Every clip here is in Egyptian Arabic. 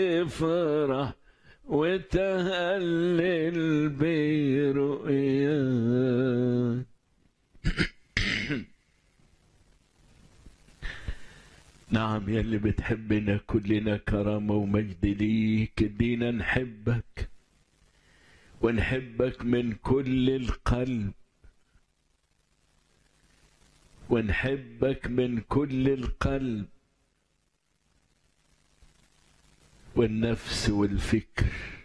افرح وتهلل برؤياك نعم يا اللي بتحبنا كلنا كرامة ومجد ليك ادينا نحبك ونحبك من كل القلب ونحبك من كل القلب والنفس والفكر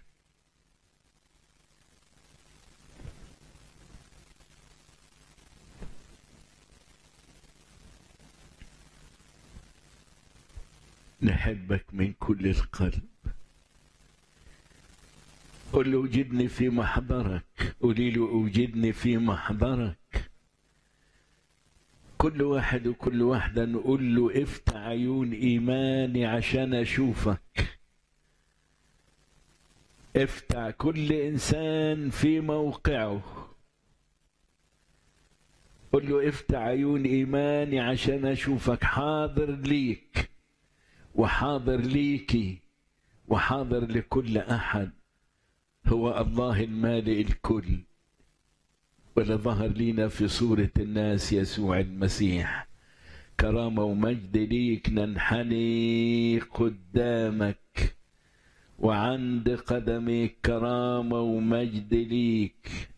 نحبك من كل القلب قل له اوجدني في محضرك قولي له اوجدني في محضرك كل واحد وكل واحدة نقول له افتح عيون ايماني عشان اشوفك افتح كل انسان في موقعه قل له افتح عيون ايماني عشان اشوفك حاضر ليك وحاضر ليكي وحاضر لكل احد هو الله المالئ الكل ولا ظهر لينا في صورة الناس يسوع المسيح كرامة ومجد ليك ننحني قدامك وعند قدمك كرامة ومجد ليك